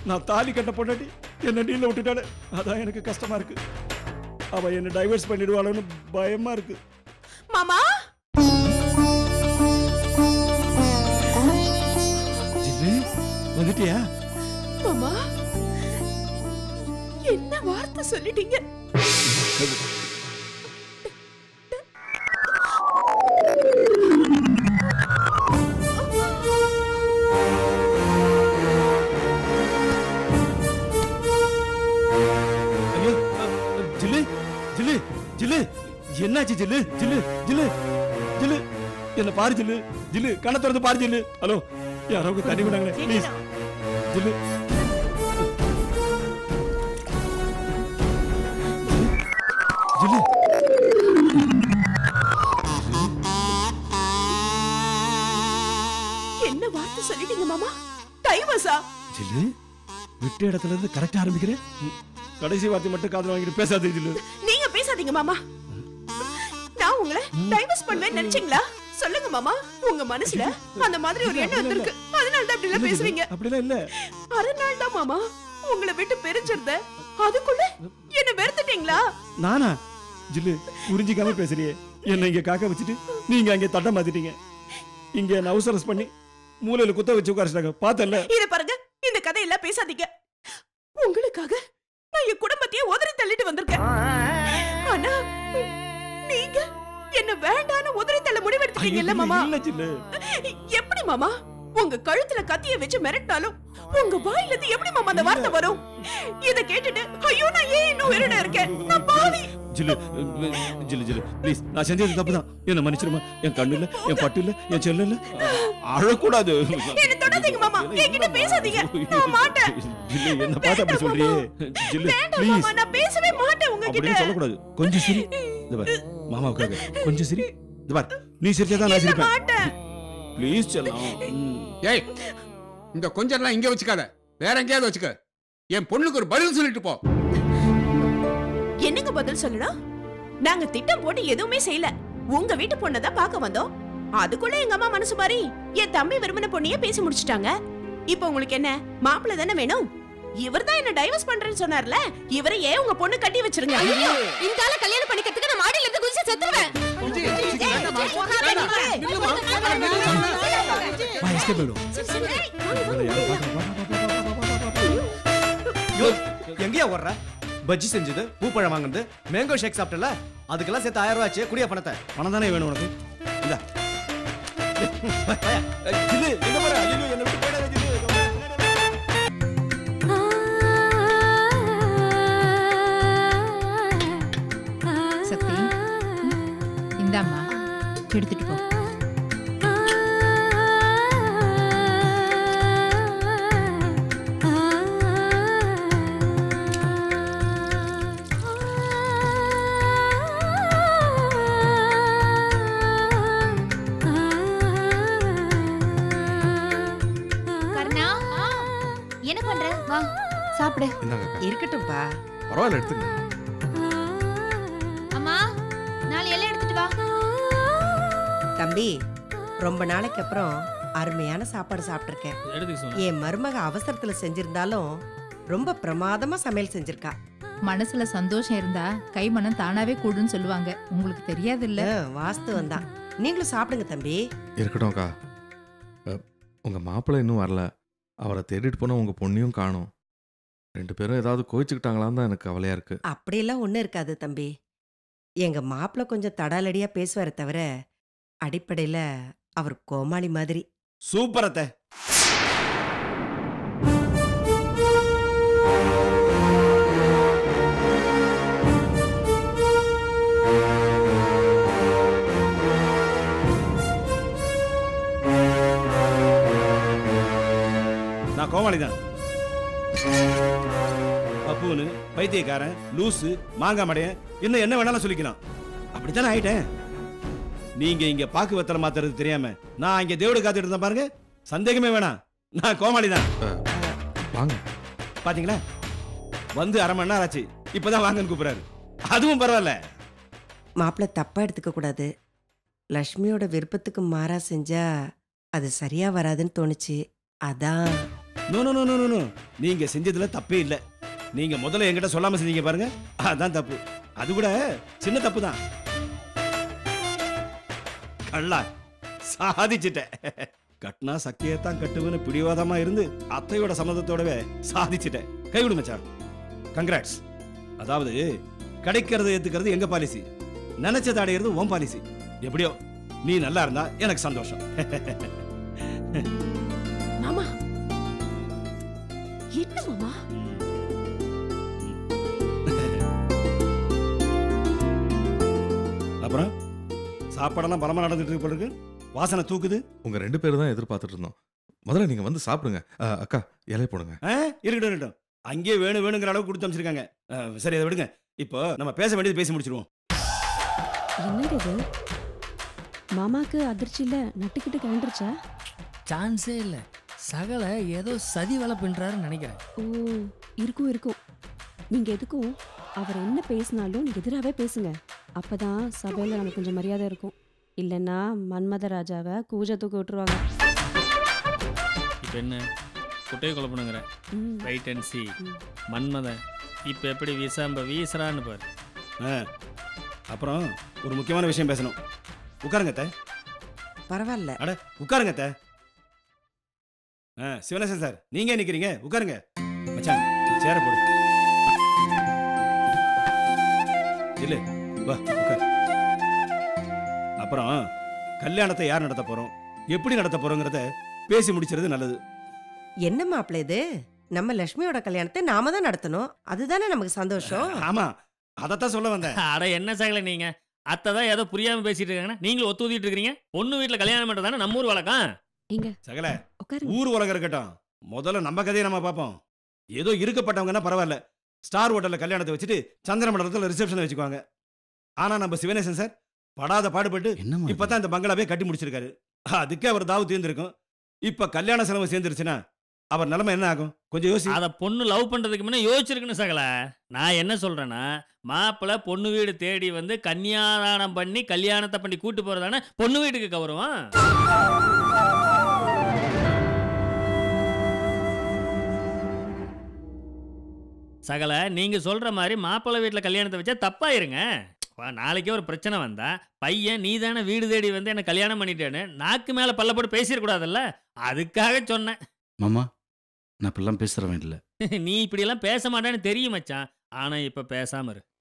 நான் தாலி கட்ட பொண்டாட்டி என்ன டீல விட்டுட்டாளே அதான் எனக்கு கஷ்டமா இருக்கு அவ என்ன டைவர்ஸ் பண்ணிடுவாளோன்னு பயமா இருக்கு மாமா ஜில்லு வந்துட்டியா மாமா என்ன வார்த்தை சொல்லிட்டீங்க ஐயோ அ, அ, ஜில்லு ஜில்லு ஜில்லு என்னாச்சு ஜில்லு ஜில்லு ஜில்லு ஜில்லு என்ன பாரு ஜில்லு ஜில்லு கண்ணை திறந்து பாரு ஜில்லு ஹலோ யாரோ தண்ணி விடாங்களே ப்ளீஸ் ஜில்லு ஜில்லு என்ன வார்த்தை சொல்லிட்டீங்க மாமா டைவர்ஸா ஜில்லு விட்ட இடத்துல இருந்து கரெக்டா ஆரம்பிக்கிறேன் ம், கடைசி வார்த்தை மட்டும் காதுல வாங்கிட்டு பேசாதே ஜில்லு நீங்க பேசாதீங்க மாமா நான் உங்களை டைவர்ஸ் பண்ணுவேன் நினைச்சீங்களா சொல்லுங்க மாமா உங்க மனசுல அந்த மாதிரி ஒரு எண்ணம் வந்திருக்கு அதனால தான் இப்படி எல்லாம் பேசுறீங்க அப்படிலாம் இல்ல அரை நாள் தான் மாமா உங்களை விட்டு பிரிஞ்சிருந்த அதுக்குள்ள என்ன வெறுத்துட்டீங்களா நானா ஜில்லு புரிஞ்சிக்காம பேசுறியே என்ன இங்க காக்க வச்சுட்டு நீங்க அங்க தட்ட மாத்திட்டீங்க இங்க என்ன அவசரஸ் பண்ணி மூலையில குத்த வச்சு உட்காரிச்சிட்டாங்க பார்த்தல இத பாருங்க இந்த கதையெல்லாம் பேசாதீங்க உங்களுக்காக நான் என் குடும்பத்தையே உதறி தள்ளிட்டு வந்திருக்கேன் ஆனா நீங்க என்ன வேண்டான்னு உதறி தள்ள முடிவெடுத்துட்டீங்கல்ல மாமா இல்ல ஜில்லு எப்படி மாமா உங்க கழுத்துல கத்திய வச்சு மிரட்டினாலும் உங்க வாயில இருந்து எப்படி மாமா அந்த வார்த்தை வரும் இத கேட்டுட்டு ஐயோ நான் ஏன் இன்னும் உயிரோட இருக்கேன் நான் பாவி ஜில்லு ஜில்லு ஜில்லு ப்ளீஸ் நான் செஞ்சது தப்பு தான் என்ன மன்னிச்சிருமா என் கண்ணு இல்ல என் பட்டு இல்ல என் செல்ல இல்ல அழக்கூடாது என்ன தொடாதீங்க மாமா என்கிட்ட பேசாதீங்க நான் மாட்டேன் ஜில்லு என்ன பார்த்து அப்படி சொல்றியே ஜில்லு வேண்டாம் ப்ளீஸ் மாமா நான் பேசவே மாட்டேன் உங்ககிட்ட அப்படின்னு சொல்லக்கூடாது கொஞ்சம் சிரி இந்த பார் மாமாவுக்காக கொஞ்சம் சிரி இந்த பார் நீ சிரிச்சாதான் நான் இல்ல சிரிப்பேன் மாட்டேன் ப்ளீஸ் செல்லம் ம். ஏய் இந்த கொஞ்சம்லாம் இங்க வச்சுக்காத வேற எங்கேயாவது வச்சுக்க என் பொண்ணுக்கு ஒரு பதில் சொல்லிட்டு போ என்னங்க பதில் சொல்லணும் நாங்க திட்டம் போட்டு எதுவுமே செய்யல உங்க வீட்டு பொண்ணை தான் பார்க்க வந்தோம் அதுக்குள்ள எங்க அம்மா மனசு மாதிரி என் தம்பி விரும்பின பொண்ணையே பேசி முடிச்சிட்டாங்க இப்போ உங்களுக்கு என்ன மாப்பிள்ளை தானே வேணும் இவர் தான் என்ன டைவர்ஸ் பண்றேன்னு சொன்னார்ல இவரை ஏன் உங்க பொண்ணு கட்டி வச்சிருங்க இந்த ஆள கல்யாணம் பண்ணிக்கிறதுக்கு நான் மாடியில இருந்து குதிச்சு செத்துருவேன் வா, escape ஆயிடும். இவனை யாரும் பார்க்கல. வா, வா, வா, வா, வா, வா, வா, வா. யோ எங்கேயா ஓடுற பஜ்ஜி செஞ்சது பூப்பழம் வாங்குனது மேங்கோ ஷேக் சாப்பிட்டல அதுக்கெல்லாம் சேர்த்து ஆயிரம் ரூபாய் ஆச்சு குடியா பணத்தை பணம் தானே வேணும் உனக்கு இந்தா ஏய், ஜில்லு, எங்க போற? ஐயோ, என்னை விட்டு போயிடாத, ஜில்லு. சக்தி இந்தாம்மா எடுத்துட்டு போ கருணா என்ன பண்ற வா சாப்பிடு இருக்கட்டும்பா பரவாயில்ல எடுத்துங்க அம்மா நாலு இலை எடுத்துட்டு வா தம்பி ரொம்ப நாளைக்கு அப்புறம் அருமையான சாப்பாடு சாப்பிட்டிருக்கேன் என் மருமக அவசரத்துல செஞ்சிருந்தாலும் ரொம்ப பிரமாதமா சமையல் செஞ்சிருக்கா மனசுல சந்தோஷம் இருந்தா கைமனம் தானாவே கூடுன்னு சொல்லுவாங்க உங்களுக்கு தெரியாது இல்ல ஆ, வாஸ்து வந்தான் நீங்களும் சாப்பிடுங்க தம்பி இருக்கட்டும்க்கா அ, உங்க மாப்பிள்ளை இன்னும் வரல அவரை தேடிட்டு போன உங்க பொண்ணையும் காணும் ரெண்டு பேரும் ஏதாவது கோச்சிக்கிட்டாங்களான்னு தான் எனக்கு கவலையா இருக்கு அப்படியெல்லாம் ஒண்ணும் இருக்காது தம்பி எங்க மாப்பிள்ள கொஞ்சம் தடாலடியா பேசுவாரே தவிர அடிப்படையில அவர் கோமாளி மாதிரி சூப்பர் அத்தை நான் கோமாளி தான் பப்புனு பைத்தியக்காரன் லூசு மாங்காய் மடையன் இன்னும் என்ன வேணாலும் சொல்லிக்கலாம் அப்படித்தானே ஆயிட்டேன் நீங்க இங்க பாக்கு வெத்தலை மாத்துறது தெரியாம நான் இங்க தேவடு காத்துட்டு இருந்தேன் பாருங்க சந்தேகமே வேணாம் நான் கோமாளி தான் வாங்க பாத்தீங்களா வந்து அரை மணி நேரம் ஆச்சு இப்பதான் வாங்கன்னு கூப்பிடுறாரு அதுவும் பரவாயில்ல மாப்பிள்ள தப்பா எடுத்துக்க கூடாது லக்ஷ்மியோட விருப்பத்துக்கு மாறா செஞ்சா அது சரியா வராதுன்னு தோணுச்சு அதான் no no no no no நீங்க செஞ்சதுல தப்பே இல்ல நீங்க முதல்ல என்கிட்ட சொல்லாம செஞ்சீங்க பாருங்க அதான் தப்பு அது கூட சின்ன தப்பு தான் கள்ளா சாதிச்சிட்டேன் கட்டினா சக்தியை தான் கட்டுவேன்னு பிடிவாதமா இருந்து அத்தையோட சம்மதத்தோடவே சாதிச்சிட்டேன் கைவிடு மச்சான் கங்க்ராட்ஸ் அதாவது கிடைக்கிறத ஏத்துக்கிறது எங்க பாலிசி நினைச்சதை அடையிறது உன் பாலிசி எப்படியோ நீ நல்லா இருந்தா எனக்கு சந்தோஷம் மாமா என்ன மாமா அப்புறம் சாப்பாடெல்லாம் பலமா நடந்துட்டு இருக்கு போல இருக்கு வாசனை தூக்குது உங்க ரெண்டு பேரும் தான் எதிர்பார்த்துட்டு இருந்தோம் முதல்ல நீங்க வந்து சாப்பிடுங்க அஹ், அக்கா இலைய போடுங்க ஆ, இருக்கட்டும் இருக்கட்டும் அங்கேயே வேணும் வேணுங்கிற அளவுக்கு கொடுத்து அமைச்சிருக்காங்க ஆ, சரி அதை விடுங்க இப்போ நம்ம பேச வேண்டியது பேசி முடிச்சிருவோம் என்னங்க இது மாமாக்கு அதிர்ச்சி இல்ல நட்டுக்கிட்டு கண்டுருச்சா சான்ஸே இல்லை சகல ஏதோ சதி வேலை பின்றாருன்னு நினைக்கிறேன் ஓ இருக்கும் இருக்கும் நீங்க எதுக்கும் அவர் என்ன பேசினாலும் நீங்க எதிராவே பேசுங்க அப்பதான் சபையில நமக்கு கொஞ்சம் மரியாதை இருக்கும் இல்லைன்னா மன்மத ராஜாவை கூஜ தூக்க விட்டுருவாங்க இப்போ என்ன குட்டையை குழப்பணுங்கிற ம், ரைட் அண்ட் சி ம். மன்மதன் இப்போ எப்படி வீசாம்ப வீசுறான்னு பாரு ஆ, அப்புறம் ஒரு முக்கியமான விஷயம் பேசணும் உட்காருங்க அத்தை பரவாயில்ல அட உட்காருங்க அத்தை ஆ சிவனேசன் சார் நீங்க ஏன் நிக்கிறீங்க உட்காருங்க மச்சான் சேர போடு இல்ல வா உட்கார் அப்புறம் கல்யாணத்தை யார் நடத்த போறோம் எப்படி நடத்த போறோங்கிறத பேசி முடிச்சிருது நல்லது என்ன மாப்பிள்ள இது நம்ம லட்சுமியோட கல்யாணத்தை நாம தான் நடத்தணும் அதுதானே நமக்கு சந்தோஷம் ஆமா அதைத்தான் சொல்ல வந்தேன் அட என்ன சகல நீங்க அத்தை தான் ஏதோ புரியாம பேசிட்டு இருக்காங்கன்னா நீங்களும் ஒத்து ஊதிட்டு இருக்கீங்க பொண்ணு வீட்டில் கல்யாணம் பண்ணுறது தானே நம்ம ஊர் வழக்கம் இங்க சகல உட்காருங்க ஊர் உலகம் இருக்கட்டும் முதல்ல நம்ம கதையை நம்ம பார்ப்போம் ஏதோ இருக்கப்பட்டவங்கன்னா பரவாயில்ல ஸ்டார் ஹோட்டல்ல கல்யாணத்தை வச்சுட்டு சந்திர மண்டலத்தில் ரிசப்ஷன் வச்சுக்குவாங்க ஆனா நம்ம சிவனேசன் சார் படாத பாடுபட்டு என்ன இப்பதான் இந்த பங்களாவே கட்டி முடிச்சிருக்காரு அதுக்கே அவர் தாவு தீர்ந்திருக்கும் இப்ப கல்யாண செலவு சேர்ந்துருச்சுன்னா அவர் நிலைமை என்ன ஆகும் கொஞ்சம் யோசி அதை பொண்ணு லவ் பண்றதுக்கு முன்ன யோசிச்சிருக்கணும் சகல நான் என்ன சொல்றேன்னா மாப்பிள்ளை பொண்ணு வீடு தேடி வந்து கன்னியாதானம் பண்ணி கல்யாணத்தை பண்ணி கூட்டு போறதானே பொண்ணு வீட்டுக்கு கௌரவம் சகல நீங்க சொல்ற மாதிரி மாப்பிள்ளை வீட்டில் கல்யாணத்தை வச்சா தப்பாயிருங்க வா, நாளைக்கே ஒரு பிரச்சனை வந்தா பையன் நீ தானே வீடு தேடி வந்து என்ன கல்யாணம் பண்ணிட்டேன்னு நாக்கு மேல பல்ல போட்டு பேசிடக்கூடாதுல்ல அதுக்காக சொன்னேன் மாமா நான் இப்படிலாம் பேசுறவன் இல்லை நீ இப்படியெல்லாம் பேச மாட்டேன்னு தெரியும் மச்சான் ஆனா இப்ப பேசாம இரு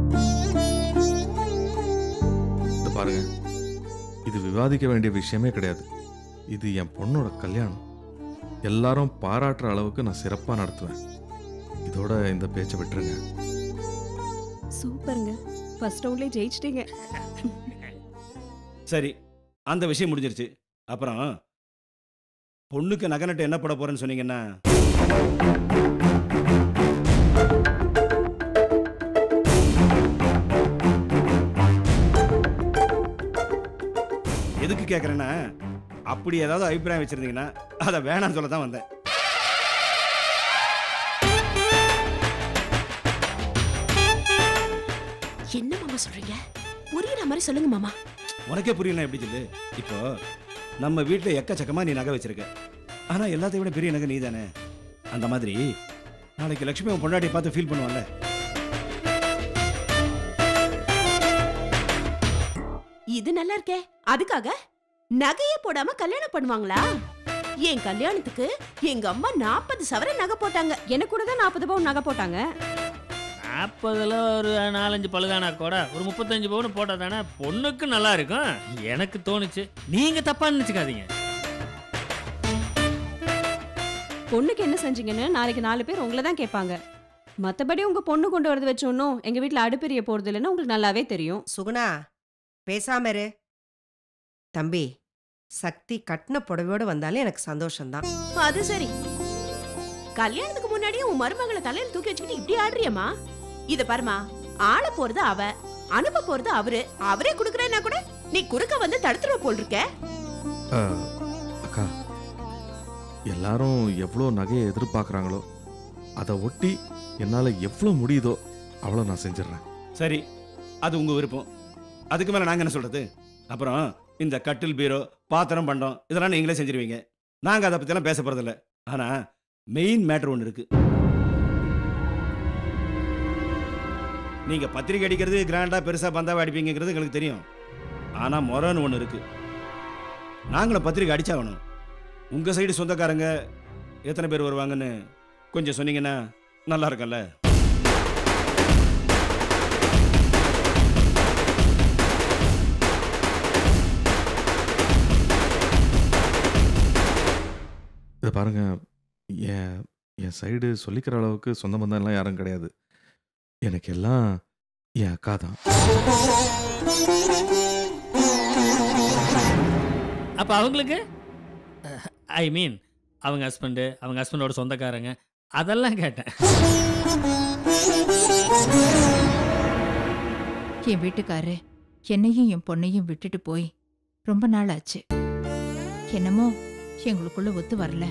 இது பாருங்க இது விவாதிக்க வேண்டிய விஷயமே கிடையாது இது என் பொண்ணோட கல்யாணம் எல்லாரும் பாராட்டுற அளவுக்கு நான் சிறப்பாக நடத்துவேன் இதோட இந்த பேச்சை விட்டுருங்க சூப்பருங்க ஃபர்ஸ்ட் ரவுண்ட்லேயே ஜெயிச்சிட்டீங்க சரி அந்த விஷயம் முடிஞ்சிருச்சு அப்புறம் பொண்ணுக்கு நகை நட்டு என்ன போட போறேன்னு சொன்னீங்கன்னா எதுக்கு கேட்குறேன்னா அப்படி ஏதாவது அபிப்பிராயம் வச்சிருந்தீங்கன்னா அதை வேணாம்னு சொல்ல தான் வந்தேன் என்ன மாமா சொல்றீங்க புரியுற மாதிரி சொல்லுங்க மாமா உனக்கே புரியல எப்படி சொல்லு இப்போ நம்ம வீட்டில் எக்கச்சக்கமா நீ நகை வச்சிருக்க ஆனா எல்லாத்தையும் விட பெரிய நகை நீ தானே அந்த மாதிரி நாளைக்கு லட்சுமி உன் பொண்டாட்டியை பார்த்து ஃபீல் பண்ணுவான்ல இது நல்லா இருக்கே அதுக்காக நகையே போடாம கல்யாணம் பண்ணுவாங்களா என் கல்யாணத்துக்கு எங்க அம்மா நாற்பது சவரன் நகை போட்டாங்க எனக்கு கூட தான் நாற்பது பவுன் நகை போட்டாங்க நாற்பதுல ஒரு நாலஞ்சு பழுதானா கூட ஒரு முப்பத்தஞ்சு பவுன் போட்டா தானே பொண்ணுக்கு நல்லா இருக்கும் எனக்கு தோணுச்சு நீங்க தப்பா நினைச்சுக்காதீங்க பொண்ணுக்கு என்ன செஞ்சீங்கன்னு நாளைக்கு நாலு பேர் உங்களை தான் கேட்பாங்க மற்றபடி உங்க பொண்ணு கொண்டு வரது வச்ச ஒன்றும் எங்க வீட்டில் அடுப்பெரிய போறது இல்லைன்னு உங்களுக்கு நல்லாவே தெரியும் சுகுணா பேசாம இரு தம்பி சக்தி கட்டின புடவையோட வந்தாலே எனக்கு சந்தோஷம்தான் அது சரி கல்யாணத்துக்கு முன்னாடியே உன் மருமகளை தலையில தூக்கி வச்சுக்கிட்டு இப்படி ஆடுறியம்மா இத பாருமா ஆள போறது அவ அனுப்ப போறது அவரு அவரே குடுக்கறேன்னா கூட நீ குறுக்க வந்து தடுத்துருவ போல் இருக்க அஹ், அக்கா எல்லாரும் எவ்வளோ நகையை எதிர்பார்க்குறாங்களோ அதை ஒட்டி என்னால் எவ்வளோ முடியுதோ அவ்வளோ நான் செஞ்சிடுறேன் சரி அது உங்க விருப்பம் அதுக்கு மேல நாங்க என்ன சொல்றது அப்புறம் இந்த கட்டில் பீரோ பாத்திரம் பண்டம் இதெல்லாம் நீங்களே செஞ்சிருவீங்க நாங்க அதை பத்தியெல்லாம் பேச போறதில்ல ஆனா மெயின் மேட்ரு ஒன்று இருக்கு நீங்க பத்திரிக்கை அடிக்கிறது கிராண்டா பெருசா பந்தாவை அடிப்பீங்கிறது எங்களுக்கு தெரியும் ஆனா முறைன்னு ஒன்று இருக்கு நாங்களும் பத்திரிக்கை அடிச்சாகணும் உங்க சைடு சொந்தக்காரங்க எத்தனை பேர் வருவாங்கன்னு கொஞ்சம் சொன்னீங்கன்னா நல்லா இருக்கும்ல இதை பாருங்க என் என் சைடு சொல்லிக்கிற அளவுக்கு சொந்த பந்தம் எல்லாம் யாரும் கிடையாது எனக்கு எல்லாம் என் அக்கா தான் அப்போ அவங்களுக்கு ஐ மீன் அவங்க ஹஸ்பண்டு அவங்க ஹஸ்பண்டோட சொந்தக்காரங்க அதெல்லாம் கேட்டேன் என் வீட்டுக்காரு என்னையும் என் பொண்ணையும் விட்டுட்டு போய் ரொம்ப நாள் ஆச்சு என்னமோ எங்களுக்குள்ள ஒத்து வரல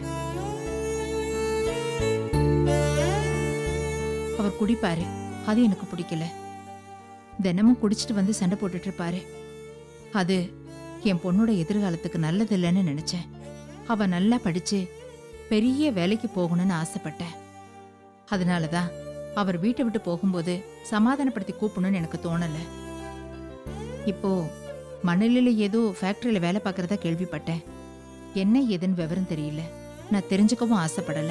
அவர் குடிப்பாரு அது எனக்கு பிடிக்கல தினமும் குடிச்சிட்டு வந்து சண்டை போட்டுட்டு இருப்பாரு அது என் பொண்ணோட எதிர்காலத்துக்கு நல்லதில்லைன்னு நினைச்சேன் அவ நல்லா படிச்சு பெரிய வேலைக்கு போகணும்னு ஆசைப்பட்டேன் அதனாலதான் அவர் வீட்டை விட்டு போகும்போது சமாதானப்படுத்தி கூப்பிடணும்னு எனக்கு தோணல இப்போ மணலில ஏதோ ஃபேக்டரியில வேலை பார்க்கறதா கேள்விப்பட்டேன் என்ன ஏதுன்னு விவரம் தெரியல நான் தெரிஞ்சுக்கவும் ஆசைப்படல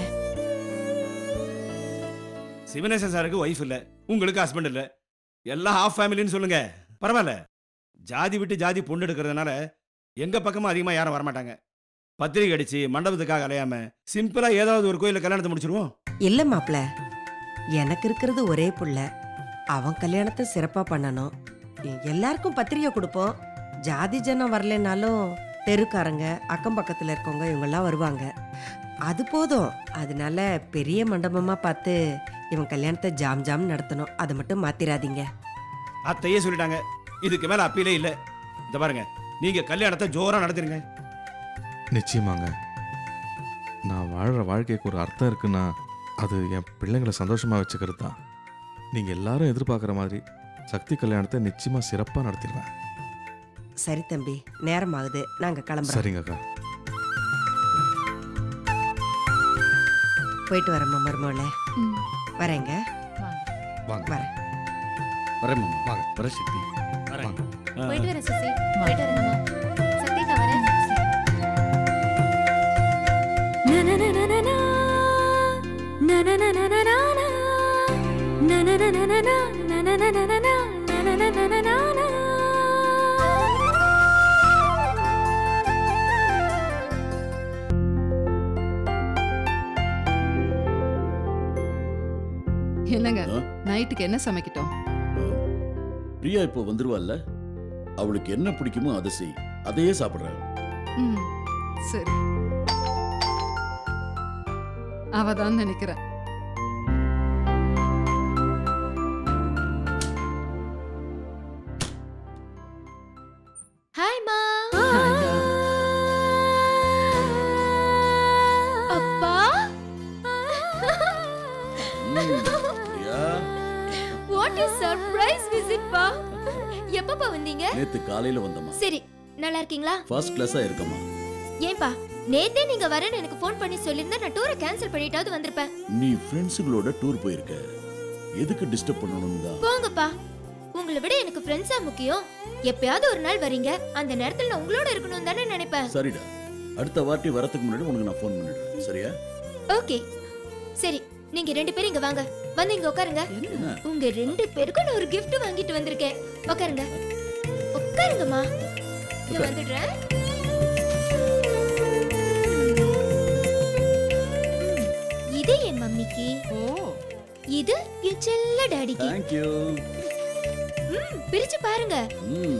சிவனேசன் சாருக்கு ஒய்ஃப் இல்ல உங்களுக்கு ஹஸ்பண்ட் இல்ல எல்லாம் ஹாஃப் ஃபேமிலின்னு சொல்லுங்க பரவாயில்ல ஜாதி விட்டு ஜாதி பொண்ணு எடுக்கிறதுனால எங்க பக்கமும் அதிகமா யாரும் வரமாட்டாங்க பத்திரிக்கை அடிச்சு மண்டபத்துக்காக அலையாம சிம்பிளா ஏதாவது ஒரு கோயில்ல கல்யாணத்தை முடிச்சிருவோம் இல்ல மாப்ள எனக்கு இருக்கிறது ஒரே புள்ள அவன் கல்யாணத்தை சிறப்பா பண்ணணும் எ- எல்லாருக்கும் பத்திரிக்கை கொடுப்போம் ஜாதி ஜனம் வரலைனாலும் தெருக்காரங்க அக்கம் பக்கத்துல இருக்கவங்க இவங்கெல்லாம் வருவாங்க அது போதும் அதனால பெரிய மண்டபமா பார்த்து இவன் கல்யாணத்தை ஜாம் ஜாம் நடத்தணும் அதை மட்டும் மாத்திராதீங்க அத்தையே சொல்லிட்டாங்க இதுக்கு மேல அப்பீலே இல்ல இந்த பாருங்க நீங்க கல்யாணத்தை ஜோரா நடத்துறீங்க நிச்சயமாங்க நான் வாழ்கிற வாழ்க்கைக்கு ஒரு அர்த்தம் இருக்குன்னா அது என் பிள்ளைங்களை சந்தோஷமாக வச்சுக்கிறது தான் நீங்கள் எல்லாரும் எதிர்பார்க்குற மாதிரி சக்தி கல்யாணத்தை நிச்சயமாக சிறப்பாக நடத்திடுவேன் சரி தம்பி நேரம் ஆகுது நாங்க கிளம்புறோம் சரிங்க அக்கா போயிட்டு வரேம்மா மருமகளே வரேங்க வாங்க வரேன் வரேன் மாமா வாங்க வர சக்தி வரேன் போயிட்டு வரேன் சுசி போயிட்டு வரேன் மாமா சக்திகா வரேன் என்னங்க ஆ? நைட்டுக்கு என்ன சமைக்கட்டும் பிரியா இப்போ வந்துருவாள்ல அவளுக்கு என்ன பிடிக்குமோ அதை செய் அதையே சாப்பிடுறேன் ம் சரி அவதான் நினைக்கிறேன் ஹாய் மா அப்பா Priya what is surprise visit பா எப்பப்பா வந்தீங்க நேத்து காலையில வந்தம்மா சரி நல்லா இருக்கீங்களா ஃபர்ஸ்ட் கிளாஸா இருக்கம்மா ஏன்பா நேத்தே நீங்க வரேன்னு எனக்கு ஃபோன் பண்ணி சொல்லியிருந்தா நான் டூரை கேன்சல் பண்ணிட்டாவது வந்திருப்பேன் நீ ஃப்ரெண்ட்ஸுகளோட டூர் போயிருக்க எதுக்கு டிஸ்டர்ப் பண்ணணும் தான் போங்கப்பா உங்களை விட எனக்கு ஃப்ரெண்ட்ஸா முக்கியம் எப்பயாவது ஒரு நாள் வரீங்க அந்த நேரத்துல நான் உங்களோட இருக்கணும் தானே நினைப்பேன் சரிடா அடுத்த வாட்டி வரதுக்கு முன்னாடி உனக்கு நான் ஃபோன் பண்ணிடுறேன் சரியா ஓகே சரி நீங்க ரெண்டு பேரும் இங்க வாங்க வந்து இங்க உட்காருங்க என்ன? உங்க ரெண்டு பேருக்கும் நான் ஒரு gift வாங்கிட்டு வந்திருக்கேன் உட்காருங்க உட்காருங்கம்மா நான் வந்துடுறேன் இது என் மம்மிக்கு ஓ இது என் செல்ல டாடிக்கு தேங்க்யூ ம், பிரிச்சு பாருங்க ம்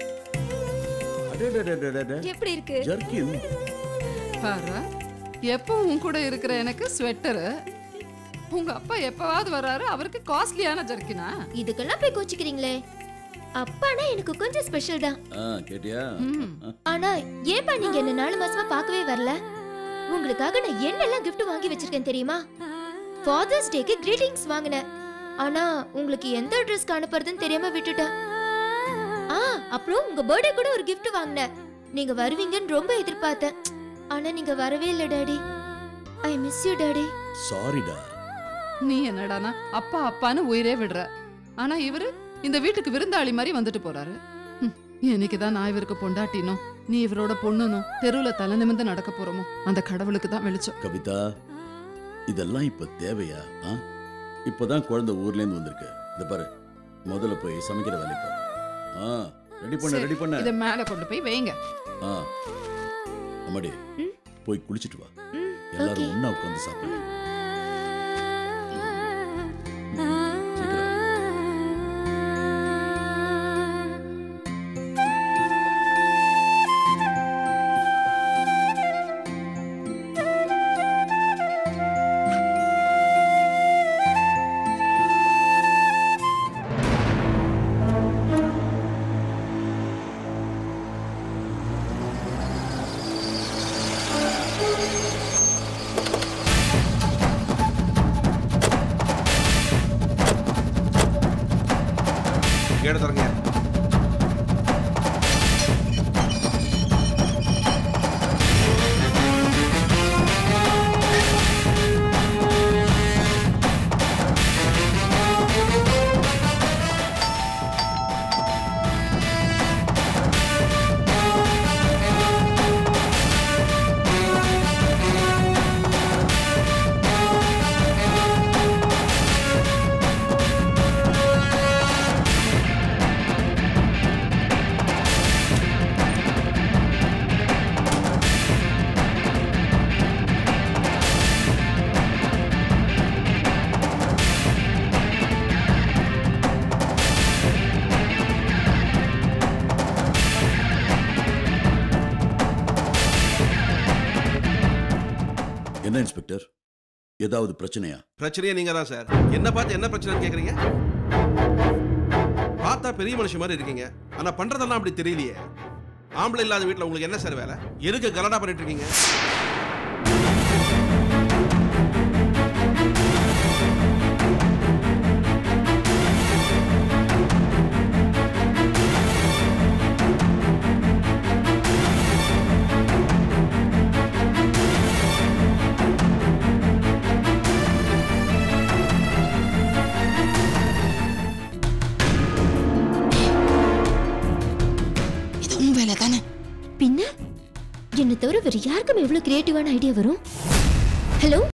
அடடடடடட. எப்படி இருக்கு ஜர்க்கின் பாரு எப்போ உன் கூட இருக்கிற எனக்கு ஸ்வெட்டரு உங்க அப்பா எப்பவாவது வர்றாரு அவருக்கு காஸ்ட்லியான ஜர்க்கினா இதுக்கெல்லாம் போய் கோச்சிக்கிறீங்களே அப்பானா எனக்கு கொஞ்சம் ஸ்பெஷல் தான் ஆ கேட்டியா ம் ஆனா ஏன்பா நீங்க என்ன நாலு மாசமா பார்க்கவே வரல உங்களுக்காக நான் என்னெல்லாம் gift வாங்கி வச்சிருக்கேன் தெரியுமா ஃபாதர்ஸ் டேக்கு கிரீட்டிங்ஸ் வாங்கினேன் ஆனா உங்களுக்கு எந்த அட்ரஸ்க்கு அனுப்புறதுன்னு தெரியாம விட்டுட்டேன் ஆ அப்புறம் உங்க பர்த்டே கூட ஒரு gift வாங்கினேன் நீங்க வருவீங்கன்னு ரொம்ப எதிர்பார்த்தேன் ஆனா நீங்க வரவே இல்லை daddy I miss you daddy சாரிடா நீ என்னடானா அப்பா அப்பான்னு உயிரே விடுற ஆனா இவரு இந்த வீட்டுக்கு விருந்தாளி மாதிரி வந்துட்டு போறாரு ஹம், என்னைக்கு தான் நான் இவருக்கு பொண்டாட்டினோம் நீ இவரோட பொண்ணுனும் தெருவுல தலை நிமிர்ந்து நடக்க போறோமோ அந்த கடவுளுக்கு தான் வெளிச்சம் கவிதா இதெல்லாம் இப்ப தேவையா ஆ இப்பதான் குழந்தை ஊர்ல இருந்து வந்திருக்கு இந்த பாரு முதல்ல போய் சமைக்கிற வேலையை பாரு ஆ ரெடி பண்ண சரி, ரெடி பண்ண இத மேல கொண்டு போய் வைங்க ஆ அம்மாடி ம். போய் குளிச்சிட்டு வா ம், எல்லாரும் okay. ஒண்ணா உட்காந்து சாப்பிடலாம் கேடு தரங்க என்ன இன்ஸ்பெக்டர் ஏதாவது பிரச்சனையா பிரச்சனையே நீங்க தான் சார் என்ன பார்த்து என்ன பிரச்சனைன்னு கேக்குறீங்க பார்த்தா பெரிய மனுஷன் மாதிரி இருக்கீங்க ஆனா பண்றதெல்லாம் அப்படி தெரியலையே ஆம்பளை இல்லாத வீட்ல உங்களுக்கு என்ன சார் வேலை எதுக்கு கலடா பண்ணிட்டு இருக்கீங்க இது உன் வேலை தானே பின்ன என்னை தவிர வேற யாருக்கும் எவ்வளவு கிரியேட்டிவான ஐடியா வரும் ஹலோ